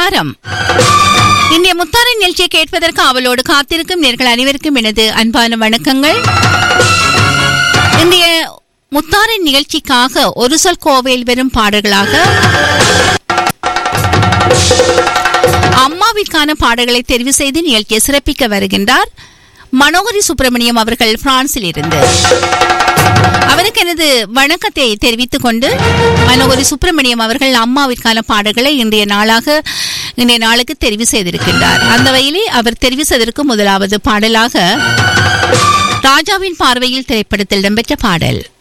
முத்தாரம் இன்றைய முத்தாரின் நிகழ்ச்சியை கேட்பதற்கு அவளோடு காத்திருக்கும் நேர்கள் அனைவருக்கும் எனது அன்பான வணக்கங்கள் இன்றைய முத்தாரின் நிகழ்ச்சிக்காக ஒரு சொல் கோவையில் வரும் பாடல்களாக அம்மாவிற்கான பாடல்களை தெரிவு செய்து நிகழ்ச்சியை சிறப்பிக்க வருகின்றார் மனோகரி சுப்பிரமணியம் அவர்கள் பிரான்சில் இருந்து அவருக்கு எனது வணக்கத்தை தெரிவித்துக் கொண்டு மனோகரி சுப்பிரமணியம் அவர்கள் அம்மாவிற்கான பாடல்களை இன்றைய நாளாக இன்றைய நாளுக்கு தெரிவு செய்திருக்கின்றார் அந்த வகையிலே அவர் தெரிவு செய்ததற்கு முதலாவது பாடலாக ராஜாவின் பார்வையில் திரைப்படத்தில் இடம்பெற்ற பாடல்